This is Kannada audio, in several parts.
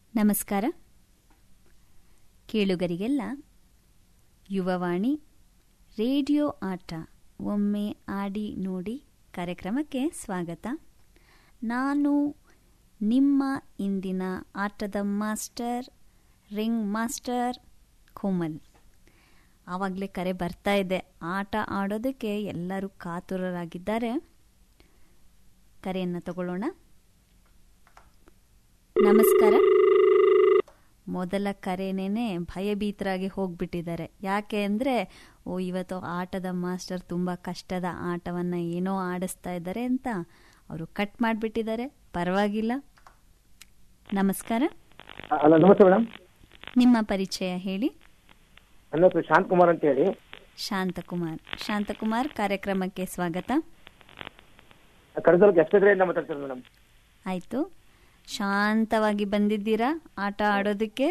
ನಮಸ್ಕಾರ ಕೇಳುಗರಿಗೆಲ್ಲ ಯುವವಾಣಿ ರೇಡಿಯೋ ಆಟ ಒಮ್ಮೆ ಆಡಿ ನೋಡಿ ಕಾರ್ಯಕ್ರಮಕ್ಕೆ ಸ್ವಾಗತ ನಾನು ನಿಮ್ಮ ಇಂದಿನ ಆಟದ ಮಾಸ್ಟರ್ ರಿಂಗ್ ಮಾಸ್ಟರ್ ಕೋಮಲ್ ಆವಾಗಲೇ ಕರೆ ಬರ್ತಾ ಇದೆ ಆಟ ಆಡೋದಕ್ಕೆ ಎಲ್ಲರೂ ಕಾತುರರಾಗಿದ್ದಾರೆ ಕರೆಯನ್ನು ತಗೊಳ್ಳೋಣ ನಮಸ್ಕಾರ ಮೊದಲ ಕರೆನೇನೆ ಭಯಭೀತರಾಗಿ ಹೋಗ್ಬಿಟ್ಟಿದ್ದಾರೆ ಯಾಕೆ ಅಂದರೆ ಓ ಇವತ್ತು ಆಟದ ಮಾಸ್ಟರ್ ತುಂಬ ಕಷ್ಟದ ಆಟವನ್ನು ಏನೋ ಆಡಿಸ್ತಾ ಇದ್ದಾರೆ ಅಂತ ಅವರು ಕಟ್ ಮಾಡಿಬಿಟ್ಟಿದ್ದಾರೆ ಪರವಾಗಿಲ್ಲ ನಮಸ್ಕಾರ ಅಲ್ಲ ನಮಸ್ತೆ ಮೇಡಮ್ ನಿಮ್ಮ ಪರಿಚಯ ಹೇಳಿ ನನ್ನ ಹೆಸರು ಶಾಂತಕುಮಾರ್ ಅಂತ ಹೇಳಿ ಶಾಂತಕುಮಾರ್ ಶಾಂತಕುಮಾರ್ ಕಾರ್ಯಕ್ರಮಕ್ಕೆ ಸ್ವಾಗತ ಕಡದಲ್ ಗೆಸ್ಟದ್ರೆಯಿಂದ ಮಾತಾಡ್ತಾರೆ ಮೇಡಮ್ ಆಯಿತು ಶಾಂತವಾಗಿ ಬಂದಿದ್ದೀರಾ ಆಟ ಆಡೋದಕ್ಕೆ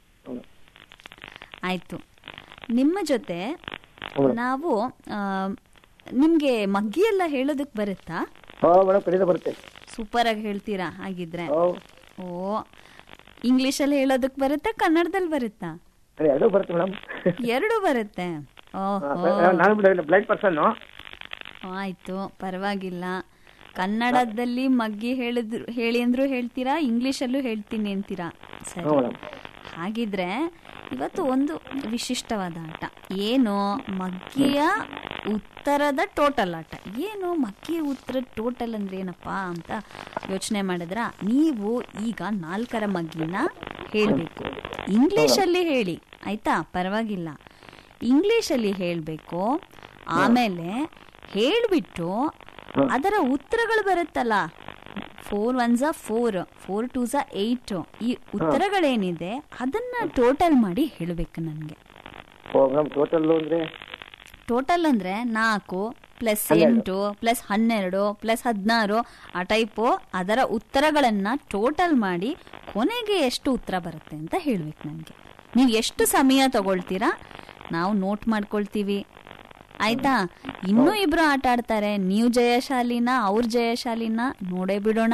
ಆಯಿತು ನಿಮ್ಮ ಜೊತೆ ನಾವು ನಿಮಗೆ ಮಗ್ಗಿ ಎಲ್ಲ ಹೇಳೋದಕ್ಕೆ ಬರುತ್ತಾ ಹೋ ಮೇಡಮ್ ಖಂಡಿತ ಬರುತ್ತೆ ಸೂಪರಾಗಿ ಹೇಳ್ತೀರಾ ಹಾಗಿದ್ರೆ ಹೋ ಓ ಇಂಗ್ಲೀಷಲ್ಲಿ ಹೇಳೋದಕ್ಕೆ ಬರುತ್ತಾ ಕನ್ನಡದಲ್ಲಿ ಬರುತ್ತಾ ಅದೇ ಎರಡೂ ಬರುತ್ತೆ ಮೇಡಮ್ ಎರಡು ಬರುತ್ತೆ ಓಹೋ ನಾನು ಬ್ಲೈಂಡ್ ಪರ್ಸನ್ ಆಯ್ತು ಪರವಾಗಿಲ್ಲ ಕನ್ನಡದಲ್ಲಿ ಮಗ್ಗಿ ಹೇಳಿದ್ರು ಹೇಳಿ ಅಂದ್ರೂ ಹೇಳ್ತೀರಾ ಇಂಗ್ಲಿಷಲ್ಲೂ ಹೇಳ್ತೀನಿ ಅಂತೀರಾ ಸರಿ ಹ್ಞೂ ಮೇಡಮ್ ಹಾಗಿದ್ರೆ ಇವತ್ತು ಒಂದು ವಿಶಿಷ್ಟವಾದ ಆಟ ಏನು ಮಗ್ಗಿಯ ಉತ್ತರದ ಟೋಟಲ್ ಆಟ ಏನು ಮಗ್ಗಿಯ ಉತ್ತರ ಟೋಟಲ್ ಅಂದ್ರೆ ಏನಪ್ಪಾ ಅಂತ ಯೋಚನೆ ಮಾಡಿದ್ರ ನೀವು ಈಗ ನಾಲ್ಕರ ಮಗ್ಗಿನ ಹೇಳಬೇಕು ಇಂಗ್ಲಿಷಲ್ಲಿ ಹೇಳಿ ಆಯ್ತಾ ಪರವಾಗಿಲ್ಲ ಇಂಗ್ಲಿಷಲ್ಲಿ ಹೇಳಬೇಕು ಆಮೇಲೆ ಹೇಳ್ಬಿಟ್ಟು ಅದರ ಉತ್ತರಗಳು ಬರುತ್ತಲ್ಲ ಫೋರ್ ಒನ್ ಝಾ ಫೋರ್ ಫೋರ್ ಟೂ ಝಾ ಏಯ್ಟ್ ಈ ಉತ್ತರಗಳೇನಿದೆ ಅದನ್ನ ಟೋಟಲ್ ಮಾಡಿ ಹೇಳಬೇಕು ನನಗೆ ಓ ಮೇಡಮ್ ಟೋಟಲ್ ಅಂದ್ರೆ ಟೋಟಲ್ ಅಂದ್ರೆ ನಾಲ್ಕು ಪ್ಲಸ್ ಎಂಟು ಪ್ಲಸ್ ಹನ್ನೆರಡು ಪ್ಲಸ್ ಹದಿನಾರು ಆ ಟೈಪು ಅದರ ಉತ್ತರಗಳನ್ನ ಟೋಟಲ್ ಮಾಡಿ ಕೊನೆಗೆ ಎಷ್ಟು ಉತ್ತರ ಬರುತ್ತೆ ಅಂತ ಹೇಳ್ಬೇಕು ನನಗೆ ನೀವು ಎಷ್ಟು ಸಮಯ ತಗೊಳ್ತೀರಾ ನಾವು ನೋಟ್ ಮಾಡ್ಕೊಳ್ತೀವಿ ಆಯ್ತಾ ಇನ್ನೂ ಇಬ್ರು ಆಟ ಆಡ್ತಾರೆ ನೀವು ಜಯಶಾಲಿನ ಅವ್ರ ಜಯಶಾಲಿನ ನೋಡೇ ಬಿಡೋಣ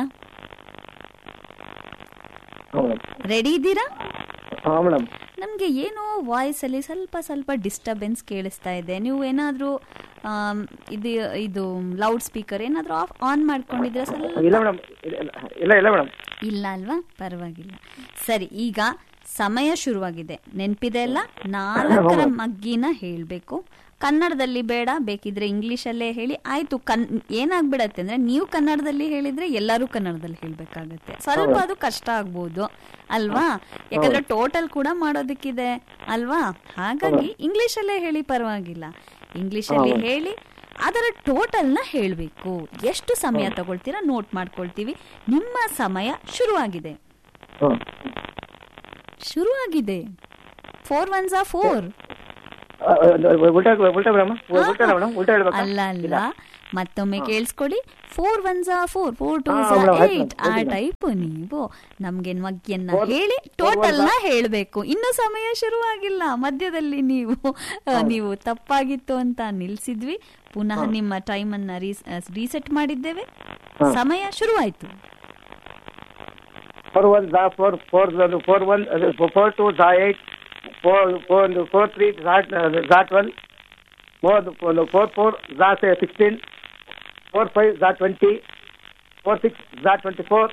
ಹ್ಞೂ ಮೇಡಮ್ ರೆಡಿ ಇದ್ದೀರಾ ಹಾಂ ಮೇಡಮ್ ನಮಗೆ ಏನೋ ವಾಯ್ಸಲ್ಲಿ ಸ್ವಲ್ಪ ಸ್ವಲ್ಪ ಡಿಸ್ಟರ್ಬೆನ್ಸ್ ಕೇಳಿಸ್ತಾ ಇದೆ ನೀವು ಏನಾದರೂ ಇದು ಇದು ಲೌಡ್ ಸ್ಪೀಕರ್ ಏನಾದರೂ ಆಫ್ ಆನ್ ಮಾಡ್ಕೊಂಡಿದ್ರೆ ಸ್ವಲ್ಪ ಇಲ್ಲ ಮೇಡಮ್ ಇಲ್ಲ ಇಲ್ಲ ಮೇಡಮ್ ಇಲ್ಲ ಅಲ್ವಾ ಪರವಾಗಿಲ್ಲ ಸರಿ ಈಗ ಸಮಯ ಶುರುವಾಗಿದೆ ನೆನಪಿದೆ ಅಲ್ಲ ನಾಲ್ಕರ ಮಗ್ಗಿನ ಹೇಳಬೇಕು ಕನ್ನಡದಲ್ಲಿ ಬೇಡ ಬೇಕಿದ್ರೆ ಇಂಗ್ಲಿಷಲ್ಲೇ ಹೇಳಿ ಆಯ್ತು ಕನ್ ಏನಾಗ್ಬಿಡತ್ತೆ ಅಂದ್ರೆ ನೀವು ಕನ್ನಡದಲ್ಲಿ ಹೇಳಿದ್ರೆ ಎಲ್ಲರೂ ಕನ್ನಡದಲ್ಲಿ ಹೇಳ್ಬೇಕಾಗತ್ತೆ ಸ್ವಲ್ಪ ಅದು ಕಷ್ಟ ಆಗ್ಬೋದು ಅಲ್ವಾ ಯಾಕಂದ್ರೆ ಟೋಟಲ್ ಕೂಡ ಮಾಡೋದಕ್ಕಿದೆ ಅಲ್ವಾ ಹಾಗಾಗಿ ಇಂಗ್ಲಿಷಲ್ಲೇ ಹೇಳಿ ಪರವಾಗಿಲ್ಲ ಇಂಗ್ಲಿಷಲ್ಲಿ ಹೇಳಿ ಅದರ ಟೋಟಲ್ನ ಹೇಳಬೇಕು ಎಷ್ಟು ಸಮಯ ತಗೊಳ್ತೀರಾ ನೋಟ್ ಮಾಡ್ಕೊಳ್ತೀವಿ ನಿಮ್ಮ ಸಮಯ ಶುರುವಾಗಿದೆ ಹ್ಞೂ ಶುರುವಾಗಿದೆ ಫೋರ್ ಒನ್ ಝಾ ಫೋರ್ ಉಲ್ಟಾ ಉಲ್ಟಾ ಮೇಡಮ್ ಉಲ್ಟಾ ಮೇಡಮ್ ಉಲ್ಟಾ ಹೇಳ್ಬೇಕಾ ಅಲ್ಲ ಅಲ್ಲ ಮತ್ತೊಮ್ಮೆ ಕೇಳಿಸ್ಕೊಡಿ ಫೋರ್ ಒನ್ ಝಾ ಫೋರ್ ಫೋರ್ ಟೂ ಹಾ, ಝಾ ಮೇಡಮ್, ಆಯ್ತು ಏಟ್ ಆ ಮೇಡಮ್. ಟೈಪ್ ನೀವು ನಮ್ಗೆ ಮಗ್ಗಿಯನ್ನ Four- ಹೇಳಿ four ಟೋಟಲ್ ನ one ಹೇಳಬೇಕು ಇನ್ನು ಸಮಯ ಶುರುವಾಗಿಲ್ಲ ಮಧ್ಯದಲ್ಲಿ ನೀವು ಆ, ನೀವು ತಪ್ಪಾಗಿತ್ತು ಅಂತ ನಿಲ್ಸಿದ್ವಿ ಪುನಃ ನಿಮ್ಮ ಟೈಮ್ ಅನ್ನ ರೀಸೆಟ್ ಮಾಡಿದ್ದೇವೆ ಹಾ. ಸಮಯ ಶುರುವಾಯ್ತು ಫೋರ್ ಒನ್ ಝಾ four four four one four two ಝಾ eight four four four three ಝಾಟ್ ಝಾ ಟ್ವೆಲ್ ಫೋರ್ ಫೋರ್ ಫೋರ್ ಝಾ ಸಿಕ್ಸ್ಟೀನ್ ಫೋರ್ ಫೈವ್ ಝಾ ಟ್ವೆಂಟಿ ಫೋರ್ ಸಿಕ್ಸ್ ಝಾ twenty four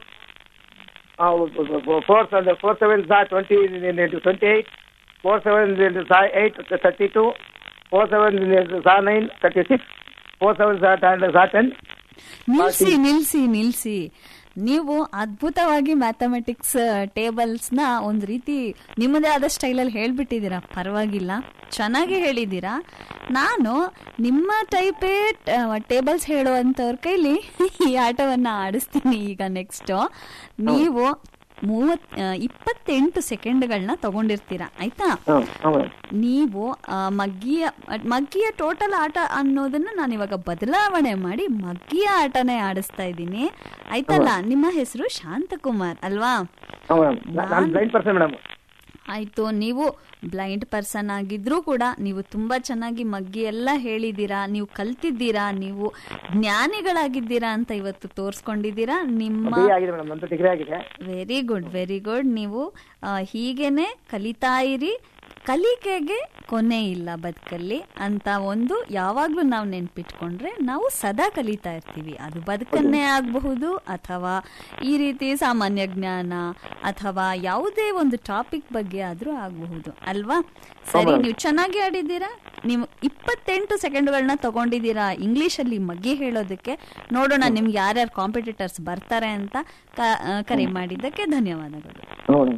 four four seven ಝಾ twenty twenty eight four seven ಝಾ eight thirty two four seven ಝಾ nine thirty six four seven ಝಾ ಝಾ ಟೆನ್ ನಿಲ್ಸಿ ನಿಲ್ಸಿ ನಿಲ್ಸಿ ನೀವು ಅದ್ಭುತವಾಗಿ ಮ್ಯಾಥಮೆಟಿಕ್ಸ್ ಟೇಬಲ್ಸ್ನ ಒಂದು ರೀತಿ ನಿಮ್ಮದೇ ಆದ ಸ್ಟೈಲಲ್ಲಿ ಹೇಳ್ಬಿಟ್ಟಿದ್ದೀರಾ ಪರವಾಗಿಲ್ಲ ಚೆನ್ನಾಗಿ ಹೇಳಿದ್ದೀರಾ ನಾನು ನಿಮ್ಮ ಟೈಪೇ ಟೇಬಲ್ಸ್ ಹೇಳುವಂಥವ್ರ ಕೈಲಿ ಈ ಆಟವನ್ನು ಆಡಿಸ್ತೀನಿ ಈಗ ನೆಕ್ಸ್ಟು ನೀವು ಮೂವತ್ ಆ, ಇಪ್ಪತ್ತೆಂಟು ಸೆಕೆಂಡ್ಗಳನ್ನ ತಗೊಂಡಿರ್ತೀರಾ ಆಯ್ತಾ ಹಾಂ ಹಾಂ ಮೇಡಮ್ ನೀವು ಆ, ಮಗ್ಗಿಯ ಮಗ್ಗಿಯ ಟೋಟಲ್ ಆಟ ಅನ್ನೋದನ್ನ ನಾನು ಇವಾಗ ಬದಲಾವಣೆ ಮಾಡಿ ಮಗ್ಗಿಯ ಆಟನೇ ಆಡಿಸ್ತಾ ಇದ್ದೀನಿ ಆಯ್ತಲ್ಲ ನಿಮ್ಮ ಹೆಸರು ಶಾಂತಕುಮಾರ್ ಅಲ್ವಾ ಹಾಂ ಮೇಡಮ್ ನಾನು ಬ್ಲೈಂಡ್ ಪರ್ಸನ್ ಮೇಡಮ್ ಆಯ್ತು ನೀವು ಬ್ಲೈಂಡ್ ಪರ್ಸನ್ ಆಗಿದ್ರೂ ಕೂಡ ನೀವು ತುಂಬಾ ಚೆನ್ನಾಗಿ ಮಗ್ಗಿ ಎಲ್ಲ ಹೇಳಿದ್ದೀರಾ ನೀವು ಕಲ್ತಿದ್ದೀರಾ ನೀವು ಜ್ಞಾನಿಗಳಾಗಿದ್ದೀರಾ ಅಂತ ಇವತ್ತು ತೋರಿಸ್ಕೊಂಡಿದ್ದೀರಾ ನಿಮ್ಮ ಡಿಗ್ರಿ ಆಗಿದೆ ಮೇಡಮ್ ನಂದು ಡಿಗ್ರಿ ಆಗಿದೆ ವೆರಿ ಗುಡ್ ವೆರಿ ಗುಡ್ ನೀವು ಆ, ಹೀಗೇನೆ ಕಲಿತಾ ಇರಿ ಕಲಿಕೆಗೆ ಕೊನೆ ಇಲ್ಲ ಬದುಕಲ್ಲಿ ಅಂತ ಒಂದು ಯಾವಾಗಲೂ ನಾವು ನೆನ್ಪಿಟ್ಕೊಂಡ್ರೆ ನಾವು ಸದಾ ಕಲಿತಾ ಇರ್ತೀವಿ ಅದು ಬದುಕನ್ನೇ ಆಗಬಹುದು ಅಥವಾ ಈ ರೀತಿ ಸಾಮಾನ್ಯ ಜ್ಞಾನ ಅಥವಾ ಯಾವುದೇ ಒಂದು ಟಾಪಿಕ್ ಬಗ್ಗೆ ಆದರೂ ಆಗಬಹುದು ಅಲ್ವಾ ಸರಿ ನೀವು ಚೆನ್ನಾಗಿ ಆಡಿದ್ದೀರಾ ನೀವು ಇಪ್ಪತ್ತೆಂಟು ಸೆಕೆಂಡ್ಗಳನ್ನ ತಗೊಂಡಿದ್ದೀರಾ ಇಂಗ್ಲೀಷಲ್ಲಿ ಮಗ್ಗಿ ಹೇಳೋದಕ್ಕೆ ನೋಡೋಣ ನಿಮ್ಗೆ ಯಾರ್ಯಾರು ಕಾಂಪಿಟೇಟರ್ಸ್ ಬರ್ತಾರೆ ಅಂತ ಕ- ಆ, ಕರೆ ಮಾಡಿದ್ದಕ್ಕೆ ಧನ್ಯವಾದಗಳು ನೋಡಿ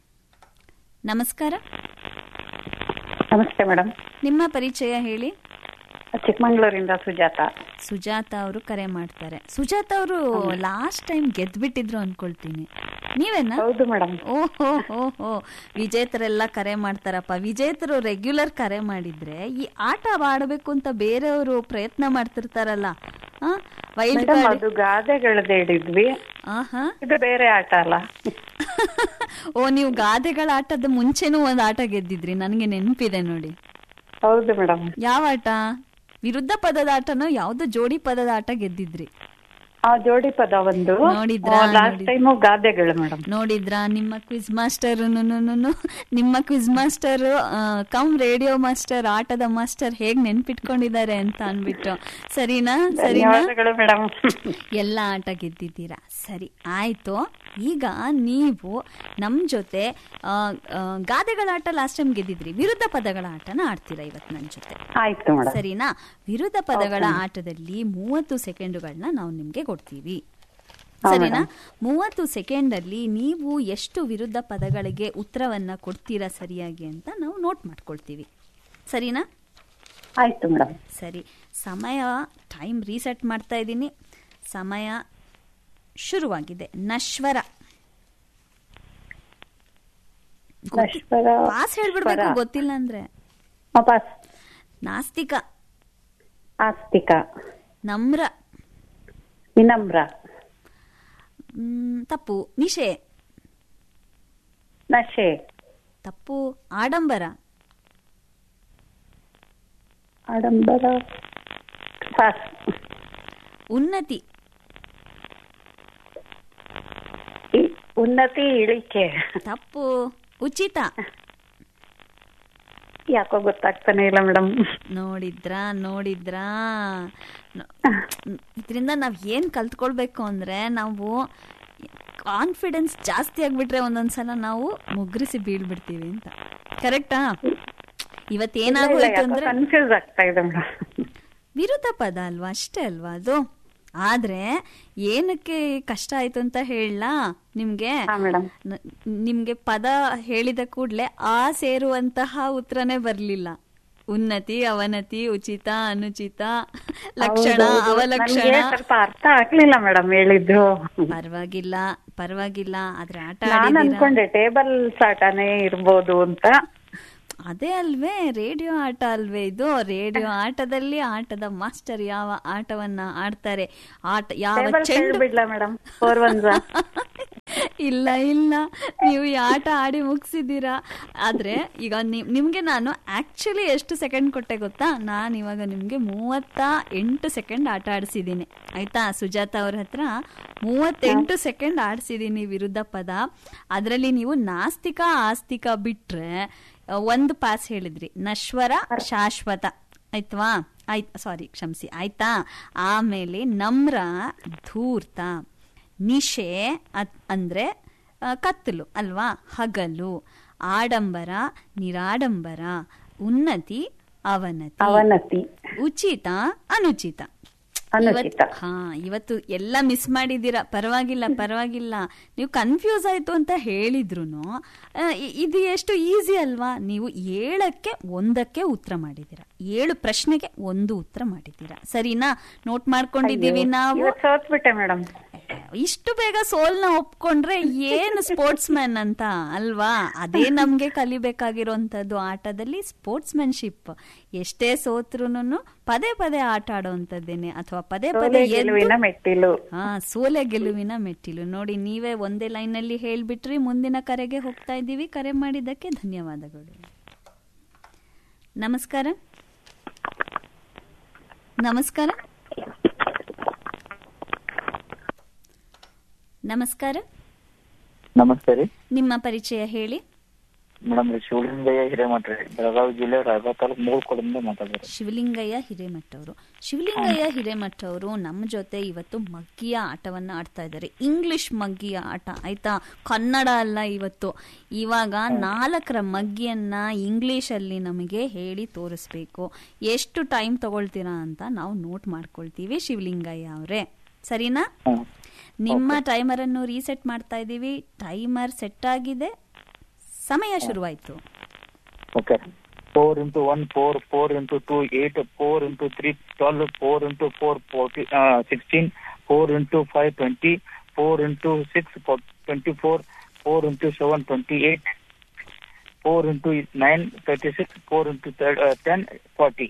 ನಮಸ್ಕಾರ ನಮಸ್ತೆ ಮೇಡಮ್ ನಿಮ್ಮ ಪರಿಚಯ ಹೇಳಿ ಚಿಕ್ಕಮಂಗ್ಳೂರಿಂದ ಸುಜಾತ ಸುಜಾತ ಅವರು ಕರೆ ಮಾಡ್ತಾರೆ ಸುಜಾತ ಅವರು ಲಾಸ್ಟ್ ಟೈಮ್ ಗೆದ್ಬಿಟ್ಟಿದ್ರು ಅನ್ಕೊಳ್ತೀನಿ ನೀವೇನಾ ಹೌದು ಮೇಡಮ್ ಓಹೋ ಹೋ ಹೋ ವಿಜೇತರೆಲ್ಲ ಕರೆ ಮಾಡ್ತಾರಪ್ಪ ವಿಜೇತರು ರೆಗ್ಯುಲರ್ ಕರೆ ಮಾಡಿದ್ರೆ ಈ ಆಟ ಆಡಬೇಕು ಅಂತ ಬೇರೆಯವರು ಪ್ರಯತ್ನ ಮಾಡ್ತಿರ್ತಾರಲ್ಲ ವೈಲ್ಡ್ ಮೇಡಮ್ ಕಾರ್ಡ್ ಅದು ಗಾದೆಗಳದ್ದು ಹೇಳಿದ್ವಿ ಆಹಾ ಇದು ಬೇರೆ ಆಟ ಅಲ್ಲ ಓ ನೀವು ಗಾದೆಗಳ ಆಟದ ಮುಂಚೆನೂ ಒಂದು ಆಟ ಗೆದ್ದಿದ್ರಿ ನನಗೆ ನೆನಪಿದೆ ನೋಡಿ ಹೌದು ಮೇಡಮ್ ಯಾವ ಆಟ ವಿರುದ್ಧ ಪದದ ಆಟನೋ ಯಾವ್ದೋ ಜೋಡಿ ಪದದ ಆಟ ಗೆದ್ದಿದ್ರಿ ಆ ಜೋಡಿ ಪದ ಒಂದು ನೋಡಿದ್ರಾ? ಲಾಸ್ಟ್ ನೋಡಿ- ಟೈಮು ಗಾದೆಗಳು ಮೇಡಮ್ ನೋಡಿದ್ರಾ ನಿಮ್ಮ ಕ್ವಿಜ್ ಮಾಸ್ಟರ್ ನಿಮ್ಮ quiz master come radio master ಆಟದ ಮಾಸ್ಟರ್ ಹೇಗ್ ನೆನ್ಪಿಟ್ಕೊಂಡಿದ್ದಾರೆ ಅಂತ ಅನ್ಬಿಟ್ಟು ಸರಿನಾ ಸರಿನಾ ಧನ್ಯವಾದಗಳು ಮೇಡಮ್ ಎಲ್ಲ ಆಟ ಗೆದ್ದಿದ್ದೀರಾ ಸರಿ ಆಯ್ತು ಈಗ ನೀವು ನಮ್ಮ ಜೊತೆ ಆ, ಆ, ಗಾದೆಗಳ ಆಟ ಲಾಸ್ಟ್ ಟೈಮ್ ಗೆದ್ದಿದ್ರಿ ವಿರುದ್ಧ ಪದಗಳ ಆಟನ ಆಡ್ತೀರಾ ಇವತ್ತು ನನ್ನ ಜೊತೆ ಆಯ್ತು ಮೇಡಮ್ ಸರಿನಾ ವಿರುದ್ಧ ಪದಗಳ ಆಟದಲ್ಲಿ ಮೂವತ್ತು ಸೆಕೆಂಡುಗಳನ್ನ ನಾವು ನಿಮ್ಗೆ ಕೊಡ್ತೀವಿ ಹಾ, ಸರಿನಾ ಮೂವತ್ತು ಸೆಕೆಂಡ್ ಅಲ್ಲಿ ನೀವು ಎಷ್ಟು ವಿರುದ್ಧ ಪದಗಳಿಗೆ ಉತ್ತರವನ್ನ ಕೊಡ್ತೀರಾ ಸರಿಯಾಗಿ ಅಂತ ನಾವು ನೋಟ್ ಮಾಡ್ಕೊಳ್ತೀವಿ ಸರಿನಾ ಆಯ್ತು ಮೇಡಮ್ ಸರಿ ಸಮಯ ಟೈಮ್ ರೀಸೆಟ್ ಮಾಡ್ತಾ ಇದ್ದೀನಿ ಸಮಯ ಶುರುವಾಗಿದೆ ನಶ್ವರ ನಶ್ವರ ಪಾಸ್ ಹೇಳ್ಬಿಡ್ಬೇಕು ಗೊತ್ತಿಲ್ಲ ಅಂದ್ರೆ ವಾಪಸ್ ನಾಸ್ತಿಕ ಆಸ್ತಿಕ ನಮ್ರ ವಿನಮ್ರ ಮ್, ತಪ್ಪು ನಿಶೆ ನಶೆ ತಪ್ಪು ಆಡಂಬರ ಆಡಂಬರ ಪಾಸ್ ಉನ್ನತಿ ಇ- ಉನ್ನತಿ ಇಳಿಕೆ ತಪ್ಪು ಉಚಿತ ಯಾಕೋ ಗೊತ್ತಾಗ್ತಾನೆ ಇಲ್ಲ ಮೇಡಮ್ ನೋಡಿದ್ರಾ ನೋಡಿದ್ರಾ ಇದರಿಂದ ನಾವ್ ಏನ್ ಕಲ್ತ್ಕೊಳ್ಬೇಕು ಅಂದ್ರೆ ನಾವು ಕಾನ್ಫಿಡೆನ್ಸ್ ಜಾಸ್ತಿ ಆಗ್ಬಿಟ್ರೆ ಒಂದೊಂದ್ಸಲ ನಾವು ಮುಗ್ರಿಸಿ ಬೀಳ್ಬಿಡ್ತೀವಿ ಅಂತ ಕರೆಕ್ಟಾ ಇವತ್ತೇನಾಗೋಯ್ತು ಅಂದ್ರೆ ಕನ್ಫ್ಯೂಸ್ ಆಗ್ತಾ ಇದೆ ಮೇಡಮ್ ವಿರುದ್ಧ ಪದ ಅಲ್ವಾ ಅಷ್ಟೇ ಅಲ್ವಾ ಅದು ಆದ್ರೆ ಏನಕ್ಕೆ ಕಷ್ಟ ಆಯ್ತು ಅಂತ ಹೇಳಲಾ ನಿಮ್ಗೆ ಹಾ ಮೇಡಮ್ ನ- ನಿಮ್ಗೆ ಪದ ಹೇಳಿದ ಕೂಡ್ಲೆ ಆ ಸೇರುವಂತಹ ಉತ್ತರನೇ ಬರ್ಲಿಲ್ಲ ಉನ್ನತಿ ಅವನತಿ ಉಚಿತ ಅನುಚಿತ ಲಕ್ಷಣ ಹೌದೌದು. ಅವಲಕ್ಷಣ ನನ್ಗೆ ಸ್ವಲ್ಪ ಅರ್ಥ ಆಗ್ಲಿಲ್ಲ ಮೇಡಮ್ ಹೇಳಿದ್ದು ಪರವಾಗಿಲ್ಲ ಪರವಾಗಿಲ್ಲ ಆದ್ರೆ ಆಟ ನಾನ್ ಆಡಿದೀರಾ ಅನ್ಕೊಂಡೆ ಟೇಬಲ್ ಆಟನೇ ಇರ್ಬೋದು ಅಂತ ಅದೇ ಅಲ್ವೇ ರೇಡಿಯೋ ಆಟ ಅಲ್ವೇ ಇದು ರೇಡಿಯೋ ಆಟದಲ್ಲಿ ಆಟದ ಮಾಸ್ಟರ್ ಯಾವ ಆಟವನ್ನ ಆಡ್ತಾರೆ ಆಟ ಯಾವ ಟೇಬಲ್ ಚೆಂಡು ಬಿಡ್ಲಾ ಮೇಡಮ್ ಫೋರ್ ಒನ್ ಇಲ್ಲ ಇಲ್ಲ ನೀವು ಈ ಆಟ ಆಡಿ ಮುಗಿಸಿದ್ದೀರಾ ಆದ್ರೆ ಈಗ ನಿಮ್- ನಿಮ್ಗೆ ನಾನು ಆಕ್ಚುಲಿ ಎಷ್ಟು ಸೆಕೆಂಡ್ ಕೊಟ್ಟೆ ಗೊತ್ತಾ ನಾನು ಇವಾಗ ನಿಮ್ಗೆ ಮೂವತ್ತ ಎಂಟು ಸೆಕೆಂಡ್ ಆಟ ಆಡಿಸಿದ್ದೀನಿ ಆಯ್ತಾ ಸುಜಾತ ಅವ್ರ ಹತ್ರ ಮೂವತ್ತೆಂಟು ಸೆಕೆಂಡ್ ಆಡಿಸಿದ್ದೀನಿ ವಿರುದ್ಧ ಪದ ಅದರಲ್ಲಿ ನೀವು ನಾಸ್ತಿಕ ಆಸ್ತಿಕ ಬಿಟ್ರೆ ಆ, ಒಂದು ಪಾಸ್ ಹೇಳಿದ್ರಿ ನಶ್ವರ ಶಾಶ್ವತ ಆಯ್ತವಾ ಆಯ್ತು ಸಾರಿ ಕ್ಷಮಿಸಿ ಆಯ್ತಾ ಆಮೇಲೆ ನಮ್ರ ಧೂರ್ತ ನಿಶೆ ಅದ್- ಅಂದ್ರೆ ಆ, ಕತ್ತಲು ಅಲ್ವಾ ಹಗಲು ಆಡಂಬರ ನಿರಾಡಂಬರ ಉನ್ನತಿ ಅವನತಿ ಅವನತಿ ಉಚಿತ ಅನುಚಿತ ಅನುಚಿತ ಇವತ್- ಹಾ ಇವತ್ತು ಎಲ್ಲ ಮಿಸ್ ಮಾಡಿದ್ದೀರಾ ಪರವಾಗಿಲ್ಲ ಪರವಾಗಿಲ್ಲ ನೀವು ಕನ್ಫ್ಯೂಸ್ ಆಯ್ತು ಅಂತ ಹೇಳಿದ್ರು ಇದು ಎಷ್ಟು ಈಸಿ ಅಲ್ವಾ ನೀವು ಏಳಕ್ಕೆ ಒಂದಕ್ಕೆ ಉತ್ತರ ಮಾಡಿದ್ದೀರಾ ಏಳು ಪ್ರಶ್ನೆಗೆ ಒಂದು ಉತ್ತರ ಮಾಡಿದ್ದೀರಾ ಸರಿನಾ ನೋಟ್ ಮಾಡ್ಕೊಂಡಿದ್ದೀವಿ ನಾವು ಇವತ್ತು ಸೋತ್ಬಿಟ್ಟೆ ಮೇಡಮ್ ಇಷ್ಟು ಬೇಗ ಸೋಲ್ನ ಒಪ್ಕೊಂಡ್ರೆ ಏನು ಸ್ಪೋರ್ಟ್ಸ್ ಮ್ಯಾನ್ ಅಂತ ಅಲ್ವಾ ಅದೇ ನಮ್ಗೆ ಕಲಿಬೇಕಾಗಿರೋಂಥದ್ದು ಆಟದಲ್ಲಿ ಸ್ಪೋರ್ಟ್ಸ್ ಮ್ಯಾನ್ಶಿಪ್ ಎಷ್ಟೇ ಸೋತ್ರುನು ಪದೇ ಪದೇ ಆಟ ಆಡೋಂಥದ್ದೇನೆ ಅಥವಾ ಪದೇ ಸೋಲೆ ಪದೇ ಗೆಲುವಿನ ಎದ್ದು ಮೆಟ್ಟಿಲು ಹಾ ಸೋಲೆ ಗೆಲುವಿನ ಮೆಟ್ಟಿಲು ನೋಡಿ ನೀವೇ ಒಂದೇ ಲೈನ್ ಅಲ್ಲಿ ಹೇಳ್ಬಿಟ್ರಿ ಮುಂದಿನ ಕರೆಗೆ ಹೋಗ್ತಾ ಇದ್ದೀವಿ ಕರೆ ಮಾಡಿದ್ದಕ್ಕೆ ಧನ್ಯವಾದಗಳು ನಮಸ್ಕಾರ ನಮಸ್ಕಾರ ನಮಸ್ಕಾರ ನಮಸ್ತೆ ರೀ ನಿಮ್ಮ ಪರಿಚಯ ಹೇಳಿ ಮೇಡಮ್ ರೀ ಶಿವಲಿಂಗಯ್ಯ ಹಿರೇಮಠ ರೀ ಬೆಳಗಾವಿ ಜಿಲ್ಲೆ ರಾಯಬಾಗ್ ತಾಲೂಕು ಮೂಳ್ಕೋಡಿಂದ ಮಾತಾಡ್ತಾರೆ ಶಿವಲಿಂಗಯ್ಯ ಹಿರೇಮಠ ಅವರು ಶಿವಲಿಂಗಯ್ಯ ಹಿರೇಮಠ ಅವರು ನಮ್ಮ ಜೊತೆ ಇವತ್ತು ಮಗ್ಗಿಯ ಆಟವನ್ನ ಆಡ್ತಾ ಇದ್ದಾರೆ ಇಂಗ್ಲಿಷ್ ಮಗ್ಗಿಯ ಆಟ ಆಯ್ತಾ ಕನ್ನಡ ಅಲ್ಲ ಇವತ್ತು ಇವಾಗ ನಾಲ್ಕರ ಮಗ್ಗಿಯನ್ನ ಇಂಗ್ಲಿಷ್ ಅಲ್ಲಿ ನಮಗೆ ಹೇಳಿ ತೋರಿಸ್ಬೇಕು ಎಷ್ಟು ಟೈಮ್ ತಗೊಳ್ತೀರಾ ಅಂತ ನಾವು ನೋಟ್ ಮಾಡ್ಕೊಳ್ತೀವಿ ಶಿವಲಿಂಗಯ್ಯ ಅವರೇ ಸರಿನಾ ಹಾಂ ನಿಮ್ಮ ಟೈಮರ್ ಅನ್ನು ರೀಸೆಟ್ ಮಾಡ್ತಾ ಇದ್ದೀವಿ ಟೈಮರ್ ಸೆಟ್ ಆಗಿದೆ ಸಮಯ ಶುರುವಾಯ್ತು okay four into one four four into two eight four into three twelve four into four forty sixteen four into five twenty four into six twenty four four into seven twenty eight four into nine thirty six four into ten forty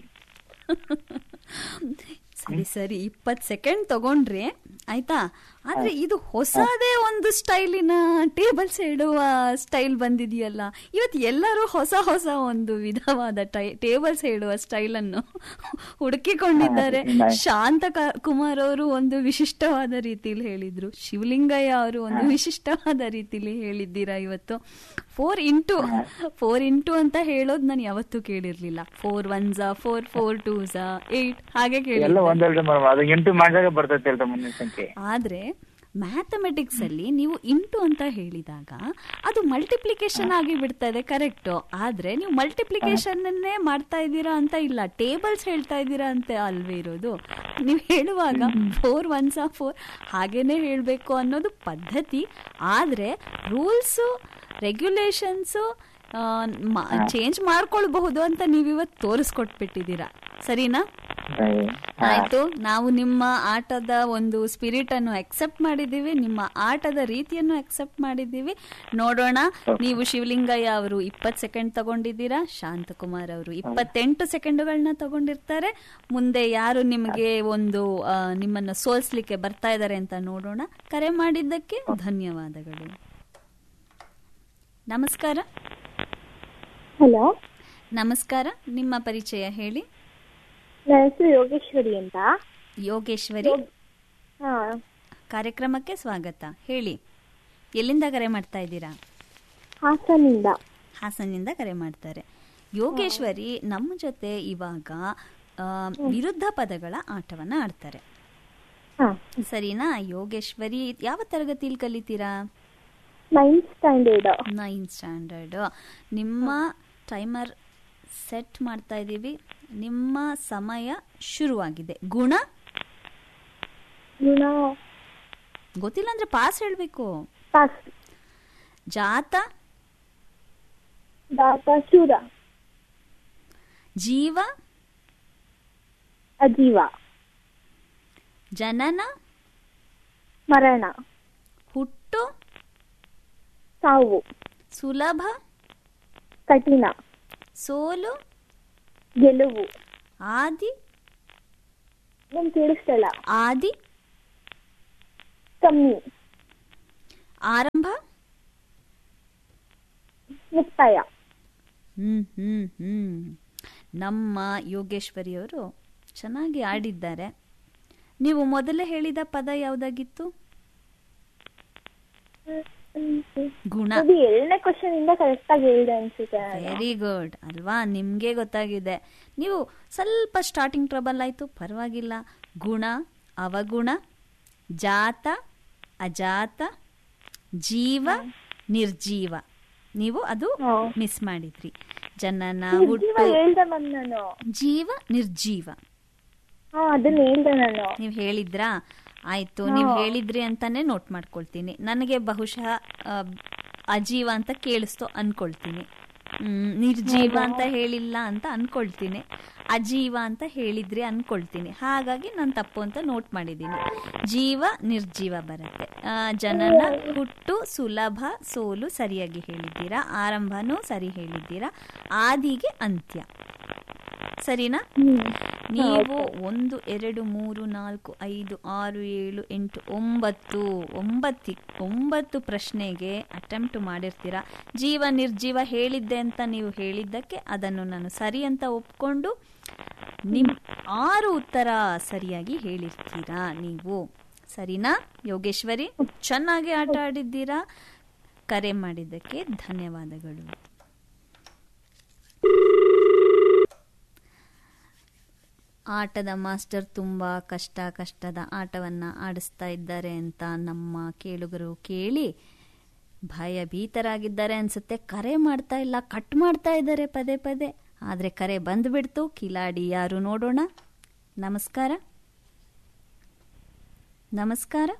ಸರಿ ಸರಿ ಇಪ್ಪತ್ತು ಸೆಕೆಂಡ್ ತಗೊಂಡ್ರಿ ಆಯ್ತಾ ಆದ್ರೆ ಇದು ಹೊಸದೇ ಒಂದು ಸ್ಟೈಲಿನ ಟೇಬಲ್ಸ್ ಇಡುವ ಸ್ಟೈಲ್ ಬಂದಿದೆಯಲ್ಲ ಇವತ್ತು ಎಲ್ಲರೂ ಹೊಸ ಹೊಸ ಒಂದು ವಿಧವಾದ ಟೈ ಟೇಬಲ್ಸ್ ಇಡುವ ಸ್ಟೈಲ್ ಅನ್ನು ಹುಡುಕಿಕೊಂಡಿದ್ದಾರೆ ಹಾ, nice. ಶಾಂತ ಕ- ಕುಮಾರ್ ಅವರು ಒಂದು ವಿಶಿಷ್ಟವಾದ ರೀತಿಲಿ ಹೇಳಿದ್ರು ಶಿವಲಿಂಗಯ್ಯ ಅವರು ಒಂದು ವಿಶಿಷ್ಟವಾದ ರೀತಿಲಿ ಹೇಳಿದ್ದೀರಾ ಇವತ್ತು ಫೋರ್ ಇಂಟು ಫೋರ್ ಇಂಟು ಅಂತ ಹೇಳೋದು ನಾನು ಯಾವತ್ತೂ ಕೇಳಿರ್ಲಿಲ್ಲ ಫೋರ್ ಒನ್ ಝಾ ಫೋರ್ ಫೋರ್ ಟೂ ಝಾ ಏಟ್ ಹಾಗೆ ಎಲ್ಲ ಕೇಳಿದ್ದೆ ಒಂದಲ್ರಿ ಮೇಡಮ್ ಅದು ಎಂಟು ಮಾಡಿದಾಗ ಬರ್ತೈತೆ ಅಲ್ರಿ ಮುಂದಿನ ಸಂಖ್ಯೆ ಆದ್ರೆ ಮ್ಯಾಥಮೆಟಿಕ್ಸ್ ಅಲ್ಲಿ ನೀವು ಇಂಟು ಅಂತ ಹೇಳಿದಾಗ ಅದು ಮಲ್ಟಿಪ್ಲಿಕೇಶನ್ ಆಗಿ ಬಿಡ್ತದೆ ಕರೆಕ್ಟ್ ಆದ್ರೆ ನೀವು ಮಲ್ಟಿಪ್ಲಿಕೇಶನ್ ಅನ್ನೇ ಮಾಡ್ತಾ ಇದ್ದೀರಾ ಅಂತ ಇಲ್ಲ ಟೇಬಲ್ಸ್ ಹೇಳ್ತಾ ಇದ್ದೀರಾ ಅಂತ ಅಲ್ವೇ ಇರೋದು ನೀವು ಹೇಳುವಾಗ ಫೋರ್ ಒನ್ಸ್ ಆ ಫೋರ್ ಹಾಗೇನೆ ಹೇಳಬೇಕು ಅನ್ನೋದು ಪದ್ಧತಿ ಆದ್ರೆ ರೂಲ್ಸು ರೆಗ್ಯುಲೇಷನ್ಸು ಚೇಂಜ್ ಮಾಡ್ಕೊಳ್ಬಹುದು ಅಂತ ನೀವಿವತ್ತು ತೋರಿಸ್ಕೊಟ್ಬಿಟ್ಟಿದ್ದೀರಾ ಸರಿನಾ ಆಯ್ತು ನಾವು ನಿಮ್ಮ ಆಟದ ಒಂದು ಸ್ಪಿರಿಟ್ ಅನ್ನು ಅಕ್ಸೆಪ್ಟ್ ಮಾಡಿದ್ದೀವಿ ನಿಮ್ಮ ಆಟದ ರೀತಿಯನ್ನು ಅಕ್ಸೆಪ್ಟ್ ಮಾಡಿದ್ದೀವಿ ನೋಡೋಣ ನೀವು ಶಿವಲಿಂಗಯ್ಯ ಅವರು ಇಪ್ಪತ್ತು ಸೆಕೆಂಡ್ ತಗೊಂಡಿದ್ದೀರಾ ಶಾಂತಕುಮಾರ್ ಅವರು ಇಪ್ಪತ್ತೆಂಟು ಸೆಕೆಂಡುಗಳನ್ನ ತಗೊಂಡಿರ್ತಾರೆ ಮುಂದೆ ಯಾರು ನಿಮಗೆ ಒಂದು ಆ, ನಿಮ್ಮನ್ನು ಸೋಲಿಸ್ಲಿಕ್ಕೆ ಬರ್ತಾ ಇದ್ದಾರೆ ಅಂತ ನೋಡೋಣ ಕರೆ ಮಾಡಿದ್ದಕ್ಕೆ ಧನ್ಯವಾದಗಳು ನಮಸ್ಕಾರ ಹಲೋ ನಮಸ್ಕಾರ ನಿಮ್ಮ ಪರಿಚಯ ಹೇಳಿ ನನ್ನ ಹೆಸರು ಯೋಗೇಶ್ವರಿ ಅಂತ ಯೋಗೇಶ್ವರಿ ಹಾ ಕಾರ್ಯಕ್ರಮಕ್ಕೆ ಸ್ವಾಗತ ಹೇಳಿ ಎಲ್ಲಿಂದ ಕರೆ ಮಾಡ್ತಾ ಇದ್ದೀರಾ ಹಾಸನಿಂದ ಹಾಸನಿಂದ ಕರೆ ಮಾಡ್ತಾರೆ ಯೋಗೇಶ್ವರಿ ನಮ್ಮ ಜೊತೆ ಇವಾಗ ಆ, ವಿರುದ್ಧ ಪದಗಳ ಆಟವನ್ನ ಆಡ್ತಾರೆ ಹಾ ಸರಿನಾ ಯೋಗೇಶ್ವರಿ ಯಾವ ತರಗತಿಯಲ್ಲಿ ಕಲಿತೀರಾ ನೈನ್ತ್ ಸ್ಟ್ಯಾಂಡರ್ಡ್ ನೈನ್ ಸ್ಟ್ಯಾಂಡರ್ಡ್ ನಿಮ್ಮ ಟೈಮರ್ ಸೆಟ್ ಮಾಡ್ತಾ ಇದ್ದೀವಿ ನಿಮ್ಮ ಸಮಯ ಶುರುವಾಗಿದೆ ಗುಣ ಗುಣ ಗೊತ್ತಿಲ್ಲ ಅಂದ್ರೆ ಪಾಸ್ ಹೇಳಬೇಕು ಪಾಸ್ ಜಾತ ದಾತ ಶೂರ ಜೀವ ಅಜೀವ ಜನನ ಮರಣ ಹುಟ್ಟು ಸಾವು ಸುಲಭ ಕಠಿಣ ಸೋಲು ಗೆಲುವು ಆದಿ ನಮ್ ಕೇಳಿಸ್ತಲ್ಲ ಆದಿ ಕಮ್ಮಿ ಆರಂಭ ಮುಕ್ತಾಯ ಹ್ಮ್ ಹ್ಮ್ ಹ್ಮ್ ನಮ್ಮ ಯೋಗೇಶ್ವರಿಯವರು ಚೆನ್ನಾಗಿ ಆಡಿದ್ದಾರೆ ನೀವು ಮೊದಲೇ ಹೇಳಿದ ಪದ ಯಾವುದಾಗಿತ್ತು ಗುಣ ಅದು ಎರಡನೇ ಕ್ವಶನ್ ಇಂದ ಕರೆಕ್ಟ್ ಆಗಿ ಹೇಳಿದೆ ಅನ್ಸುತ್ತೆ ನಾನು. ವೆರಿ ಗುಡ್ ಅಲ್ವಾ ನಿಮಗೆ ಗೊತ್ತಾಗಿದೆ ನೀವು ಸ್ವಲ್ಪ ಸ್ಟಾರ್ಟಿಂಗ್ ಟ್ರಬಲ್ ಆಯಿತು ಪರವಾಗಿಲ್ಲ ಗುಣ ಅವಗುಣ ಜಾತ ಅಜಾತ ಜೀವ ನಿರ್ಜೀವ ನೀವು ಅದು ಹಾ. ಮಿಸ್ ಮಾಡಿದ್ರಿ ಜನನ ನಿರ್ಜೀವ ಹುಟ್ಟು ಹೇಳ್ದೆ ಮ್ಯಾಮ್ ನಾನು ಜೀವ ನಿರ್ಜೀವ ಹಾ ಅದನ್ನ ಹೇಳ್ದೆ ನಾನು ನೀವು ಹೇಳಿದ್ರಾ ಆಯ್ತು ನೀವು ಹೇಳಿದ್ರಿ ಅಂತಾನೆ ನೋಟ್ ಮಾಡ್ಕೊಳ್ತೀನಿ ನನಗೆ ಬಹುಶಃ ಆ, ಅಜೀವ ಅಂತ ಕೇಳಿಸ್ತು ಅನ್ಕೊಳ್ತೀನಿ ಹ್ಮ್, ನಿರ್ಜೀವ ಅಂತ ಹೇಳಿಲ್ಲ ಅಂತ ಅನ್ಕೊಳ್ತೀನಿ ಅಜೀವ ಅಂತ ಹೇಳಿದ್ರಿ ಅನ್ಕೊಳ್ತೀನಿ ಹಾಗಾಗಿ ನಾನು ತಪ್ಪು ಅಂತ ನೋಟ್ ಮಾಡಿದ್ದೀನಿ ಜೀವ ನಿರ್ಜೀವ ಬರುತ್ತೆ ಆ, ಜನನ ಹುಟ್ಟು ಸುಲಭ ಸೋಲು ಸರಿಯಾಗಿ ಹೇಳಿದ್ದೀರಾ ಆರಂಭನೂ ಸರಿ ಹೇಳಿದ್ದೀರಾ ಆದಿಗೆ ಅಂತ್ಯ ಸರಿನಾ ನೀವು ಒಂದು ಎರಡು ಮೂರು ನಾಲ್ಕು ಐದು ಆರು ಏಳು ಎಂಟು ಒಂಬತ್ತು ಒಂಬತ್ತಿ ಒಂಬತ್ತು ಪ್ರಶ್ನೆಗೆ ಅಟೆಂಪ್ಟ್ ಮಾಡಿರ್ತೀರಾ ಜೀವ ನಿರ್ಜೀವ ಹೇಳಿದ್ದೆ ಅಂತ ನೀವು ಹೇಳಿದ್ದಕ್ಕೆ ಅದನ್ನು ನಾನು ಸರಿ ಅಂತ ಒಪ್ಕೊಂಡು ನಿಮ್ ಆರು ಉತ್ತರ ಸರಿಯಾಗಿ ಹೇಳಿರ್ತೀರಾ ನೀವು ಸರಿನಾ ಯೋಗೇಶ್ವರಿ ಚೆನ್ನಾಗಿ ಆಟ ಆಡಿದ್ದೀರಾ ಕರೆ ಮಾಡಿದ್ದಕ್ಕೆ ಧನ್ಯವಾದಗಳು ಆಟದ ಮಾಸ್ಟರ್ ತುಂಬ ಕಷ್ಟ ಕಷ್ಟದ ಆಟವನ್ನು ಆಡಿಸ್ತಾ ಇದ್ದಾರೆ ಅಂತ ನಮ್ಮ ಕೇಳುಗರು ಕೇಳಿ ಭಯಭೀತರಾಗಿದ್ದಾರೆ ಅನ್ಸುತ್ತೆ ಕರೆ ಮಾಡ್ತಾ ಇಲ್ಲ ಕಟ್ ಮಾಡ್ತಾ ಇದ್ದಾರೆ ಪದೇ ಪದೇ ಆದರೆ ಕರೆ ಬಂದ್ಬಿಡ್ತು ಕಿಲಾಡಿ ಯಾರು ನೋಡೋಣ ನಮಸ್ಕಾರ ನಮಸ್ಕಾರ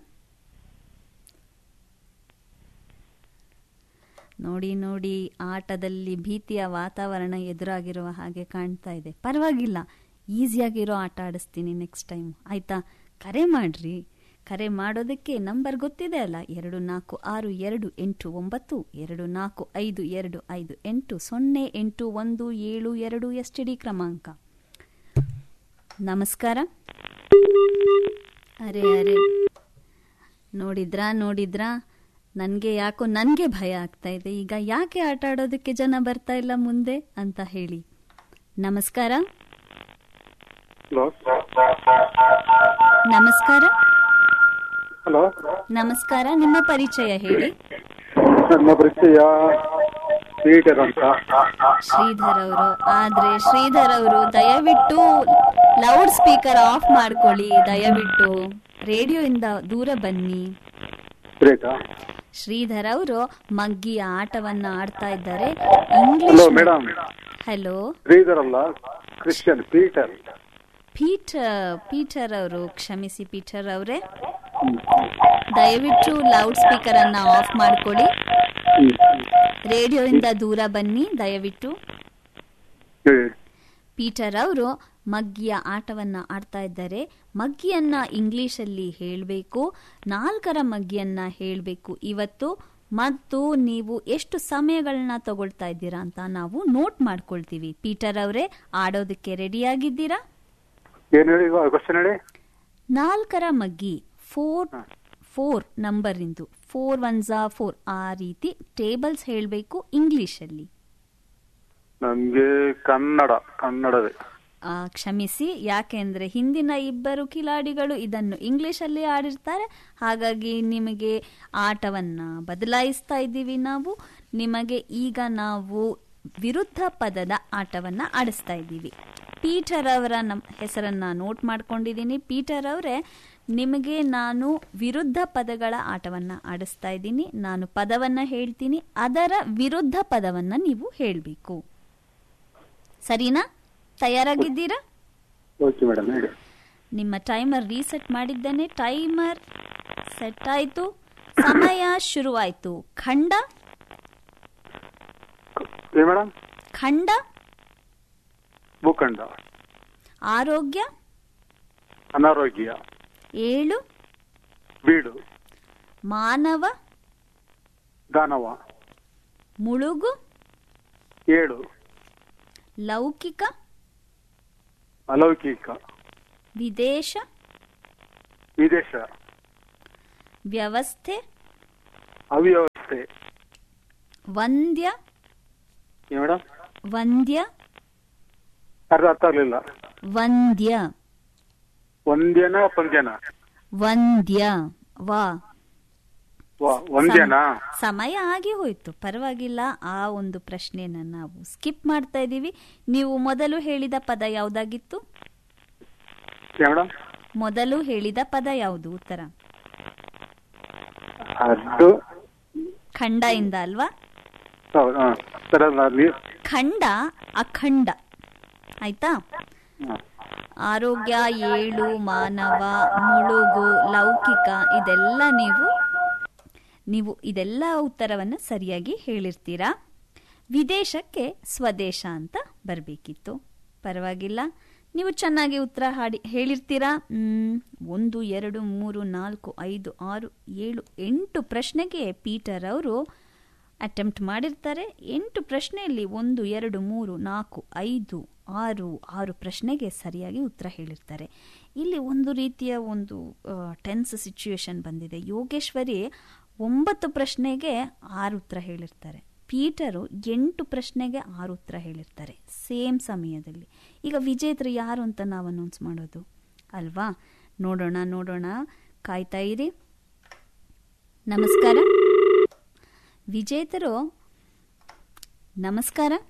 ನೋಡಿ ನೋಡಿ ಆಟದಲ್ಲಿ ಭೀತಿಯ ವಾತಾವರಣ ಎದುರಾಗಿರುವ ಹಾಗೆ ಕಾಣ್ತಾ ಇದೆ ಪರವಾಗಿಲ್ಲ ಈಸಿಯಾಗಿರೋ ಆಟ ಆಡಿಸ್ತೀನಿ ನೆಕ್ಸ್ಟ್ ಟೈಮ್ ಆಯ್ತಾ ಕರೆ ಮಾಡ್ರಿ ಕರೆ ಮಾಡೋದಕ್ಕೆ ನಂಬರ್ ಗೊತ್ತಿದೆ ಅಲ್ಲ ಎರಡು ನಾಲ್ಕು ಆರು ಎರಡು ಎಂಟು ಒಂಬತ್ತು ಎರಡು ನಾಲ್ಕು ಐದು ಎರಡು ಐದು ಎಂಟು ಸೊನ್ನೆ ಎಂಟು ಒಂದು ಏಳು ಎರಡು ಎಸ್ ಟಿ ಡಿ ಕ್ರಮಾಂಕ ನಮಸ್ಕಾರ ಅರೆ ಅರೆ ನೋಡಿದ್ರಾ ನೋಡಿದ್ರಾ ನನಗೆ ಯಾಕೋ ನನಗೆ ಭಯ ಆಗ್ತಾ ಇದೆ ಈಗ ಯಾಕೆ ಆಟ ಆಡೋದಕ್ಕೆ ಜನ ಬರ್ತಾ ಇಲ್ಲ ಮುಂದೆ ಅಂತ ಹೇಳಿ ನಮಸ್ಕಾರ ಹಲೋ ನಮಸ್ಕಾರ ಹಲೋ ನಮಸ್ಕಾರ ನಿಮ್ಮ ಪರಿಚಯ ಹೇಳಿ ನನ್ನ ಪರಿಚಯ ಪೀಟರ್ ಅಂತ ಶ್ರೀಧರ್ ಅವರು ಆದ್ರೆ ಶ್ರೀಧರ್ ಅವರು ದಯವಿಟ್ಟು ಲೌಡ್ ಸ್ಪೀಕರ್ ಆಫ್ ಮಾಡ್ಕೊಳ್ಳಿ ದಯವಿಟ್ಟು ರೇಡಿಯೋ ಇಂದ ದೂರ ಬನ್ನಿ ಬ್ರೇಕಾ ಶ್ರೀಧರ್ ಅವರು ಮಗ್ಗಿಯ ಆಟವನ್ನ ಆಡ್ತಾ ಇದ್ದಾರೆ hello English madam hello Sridhar ಅಲ್ಲ ಕ್ರಿಶ್ಚಿಯನ್ ಪೀಟರ್ ಪೀಟರ್ ಪೀಟರ್ ಅವರು ಕ್ಷಮಿಸಿ ಪೀಟರ್ ಅವರೇ ದಯವಿಟ್ಟು ಲೌಡ್ ಸ್ಪೀಕರ್ ಅನ್ನ ಆಫ್ ಮಾಡ್ಕೊಳ್ಳಿ ರೇಡಿಯೋ ಇಂದ ದೂರ ಬನ್ನಿ ದಯವಿಟ್ಟು ಪೀಟರ್ ಅವರು ಮಗ್ಗಿಯ ಆಟವನ್ನ ಆಡ್ತಾ ಇದ್ದಾರೆ ಮಗ್ಗಿಯನ್ನ ಇಂಗ್ಲಿಷಲ್ಲಿ ಹೇಳಬೇಕು ನಾಲ್ಕರ ಮಗ್ಗಿಯನ್ನ ಹೇಳಬೇಕು ಇವತ್ತು ಮತ್ತು ನೀವು ಎಷ್ಟು ಸಮಯಗಳನ್ನ ತಗೊಳ್ತಾ ಇದ್ದೀರಾ ಅಂತ ನಾವು ನೋಟ್ ಮಾಡ್ಕೊಳ್ತೀವಿ ಪೀಟರ್ ಅವರೇ ಆಡೋದಕ್ಕೆ ರೆಡಿಯಾಗಿದ್ದೀರಾ ಏನ್ ಹೇಳಿ ಕ್ವಶನ್ ಹೇಳಿ ನಾಲ್ಕರ ಮಗ್ಗಿ four four number into four one ಝಾ ಫೋರ್ ಆ ರೀತಿ ಟೇಬಲ್ಸ್ ಹೇಳಬೇಕು ಇಂಗ್ಲಿಷಲ್ಲಿ ನಮ್ಗೆ ಕನ್ನಡ ಕನ್ನಡವೇ ಆ, ಕ್ಷಮಿಸಿ ಯಾಕೆಂದ್ರೆ ಹಿಂದಿನ ಇಬ್ಬರು ಕಿಲಾಡಿಗಳು ಇದನ್ನು ಇಂಗ್ಲಿಷಲ್ಲಿ ಆಡಿರ್ತಾರೆ ಹಾಗಾಗಿ ನಿಮಗೆ ಆಟವನ್ನ ಬದಲಾಯಿಸ್ತಾ ಇದ್ದೀವಿ ನಾವು ನಿಮಗೆ ಈಗ ನಾವು ವಿರುದ್ಧ ಪದದ ಆಟವನ್ನ ಆಡಿಸ್ತಾ ಇದ್ದೀವಿ ಪೀಟರ್ ಅವರ ನಮ್ ಹೆಸರನ್ನ ನೋಟ್ ಮಾಡ್ಕೊಂಡಿದ್ದೀನಿ ಪೀಟರ್ ಅವರೇ ನಿಮಗೆ ನಾನು ವಿರುದ್ಧ ಪದಗಳ ಆಟವನ್ನ ಆಡಿಸ್ತಾ ಇದ್ದೀನಿ ನಾನು ಪದವನ್ನ ಹೇಳ್ತೀನಿ ಅದರ ವಿರುದ್ಧ ಪದವನ್ನ ನೀವು ಹೇಳಬೇಕು ಸರಿನಾ ತಯಾರಾಗಿದ್ದೀರಾ ಓಕೆ ಮೇಡಮ್ ಹೇಳಿ ನಿಮ್ಮ ಟೈಮರ್ ರೀಸೆಟ್ ಮಾಡಿದ್ದೇನೆ ಟೈಮರ್ ಸೆಟ್ ಆಯ್ತು ಸಮಯ ಶುರುವಾಯ್ತು ಖಂಡ ಏ ಮೇಡಮ್ ಖಂಡ ಭೂಖಂಡ ಆರೋಗ್ಯ ಅನಾರೋಗ್ಯ ಏಳು ಬೀಡು ಮಾನವ ದಾನವ ಮುಳುಗು ಏಳು ಲೌಕಿಕ ಅಲೌಕಿಕ ವಿದೇಶ ವಿದೇಶ ವ್ಯವಸ್ಥೆ ಅವ್ಯವಸ್ಥೆ ವಂದ್ಯ ಏ ಮೇಡಮ್ ವಂದ್ಯ ಅರ್ಧ ಅರ್ಥ ಆಗ್ಲಿಲ್ಲ ವಂದ್ಯ ಒಂದೇನ ಪಂದ್ಯನ ವಂದ್ಯ ವಾ ವಾ ಒಂದೇನಾ ಸಮಯ ಆಗಿ ಹೋಯ್ತು ಪರವಾಗಿಲ್ಲ ಆ ಒಂದು ಪ್ರಶ್ನೆನ ನಾವು ಸ್ಕಿಪ್ ಮಾಡ್ತಾ ಇದ್ದೀವಿ ನೀವು ಮೊದಲು ಹೇಳಿದ ಪದ ಯಾವುದಾಗಿತ್ತು ಏ ಮೇಡಮ್ ಮೊದಲು ಹೇಳಿದ ಪದ ಯಾವುದು ಉತ್ತರ ಅದು ಖಂಡ ಇಂದ ಅಲ್ವಾ ಹೌದು ಹಾ ಸರ್ ಅದು ನೀವು ಖಂಡ ಅಖಂಡ ಆಯ್ತಾ ಹಾ. ಆರೋಗ್ಯ ಏಳು ಮಾನವ ಮುಳುಗು ಲೌಕಿಕ ಇದೆಲ್ಲ ನೀವು ನೀವು ಇದೆಲ್ಲ ಉತ್ತರವನ್ನು ಸರಿಯಾಗಿ ಹೇಳಿರ್ತೀರಾ ವಿದೇಶಕ್ಕೆ ಸ್ವದೇಶ ಅಂತ ಬರಬೇಕಿತ್ತು ಪರವಾಗಿಲ್ಲ ನೀವು ಚೆನ್ನಾಗಿ ಉತ್ತರ ಹಾಡಿ ಹೇಳಿರ್ತೀರಾ ಮ್, ಒಂದು ಎರಡು ಮೂರು ನಾಲ್ಕು ಐದು ಆರು ಏಳು ಎಂಟು ಪ್ರಶ್ನೆಗೆ ಪೀಟರ್ ಅವರು ಅಟೆಂಪ್ಟ್ ಮಾಡಿರ್ತಾರೆ ಎಂಟು ಪ್ರಶ್ನೆಯಲ್ಲಿ ಒಂದು ಎರಡು ಮೂರು ನಾಲ್ಕು ಐದು ಆರು ಆರು ಪ್ರಶ್ನೆಗೆ ಸರಿಯಾಗಿ ಉತ್ತರ ಹೇಳಿರ್ತಾರೆ ಇಲ್ಲಿ ಒಂದು ರೀತಿಯ ಒಂದು ಟೆನ್ಸ್ ಸಿಚುವೇಶನ್ ಬಂದಿದೆ ಯೋಗೇಶ್ವರಿ ಒಂಬತ್ತು ಪ್ರಶ್ನೆಗೆ ಆರು ಉತ್ತರ ಹೇಳಿರ್ತಾರೆ ಪೀಟರು ಎಂಟು ಪ್ರಶ್ನೆಗೆ ಆರು ಉತ್ತರ ಹೇಳಿರ್ತಾರೆ ಸೇಮ್ ಸಮಯದಲ್ಲಿ ಈಗ ವಿಜೇತರು ಯಾರು ಅಂತ ನಾವು ಅನೌನ್ಸ್ ಮಾಡೋದು ಅಲ್ವಾ ನೋಡೋಣ ನೋಡೋಣ ಕಾಯ್ತಾ ಇರಿ ನಮಸ್ಕಾರ ವಿಜೇತರು ನಮಸ್ಕಾರ